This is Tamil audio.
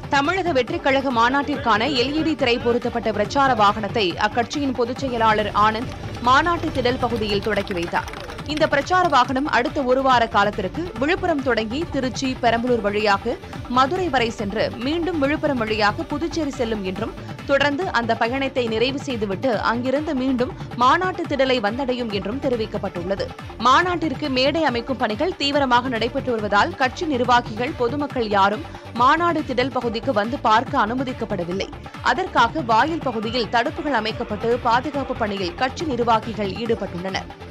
தமிழக வெற்றிக் கழக மாநாட்டிற்கான எல்இடி திரை பொருத்தப்பட்ட பிரச்சார வாகனத்தை அக்கட்சியின் பொதுச் செயலாளர் ஆனந்த் மாநாட்டு திடல் பகுதியில் தொடக்கி வைத்தார் இந்த பிரச்சார வாகனம் அடுத்த ஒரு வார காலத்திற்கு விழுப்புரம் தொடங்கி திருச்சி பெரம்பலூர் வழியாக மதுரை வரை சென்று மீண்டும் விழுப்புரம் வழியாக புதுச்சேரி செல்லும் என்றும் தொடர்ந்து அந்த பயணத்தை நிறைவு செய்துவிட்டு அங்கிருந்து மீண்டும் மாநாட்டு திடலை வந்தடையும் என்றும் தெரிவிக்கப்பட்டுள்ளது மாநாட்டிற்கு மேடை அமைக்கும் பணிகள் தீவிரமாக நடைபெற்று வருவதால் கட்சி நிர்வாகிகள் பொதுமக்கள் யாரும் மாநாடு திடல் பகுதிக்கு வந்து பார்க்க அனுமதிக்கப்படவில்லை அதற்காக வாயில் பகுதியில் தடுப்புகள் அமைக்கப்பட்டு பாதுகாப்பு பணியில் கட்சி நிர்வாகிகள் ஈடுபட்டுள்ளனர்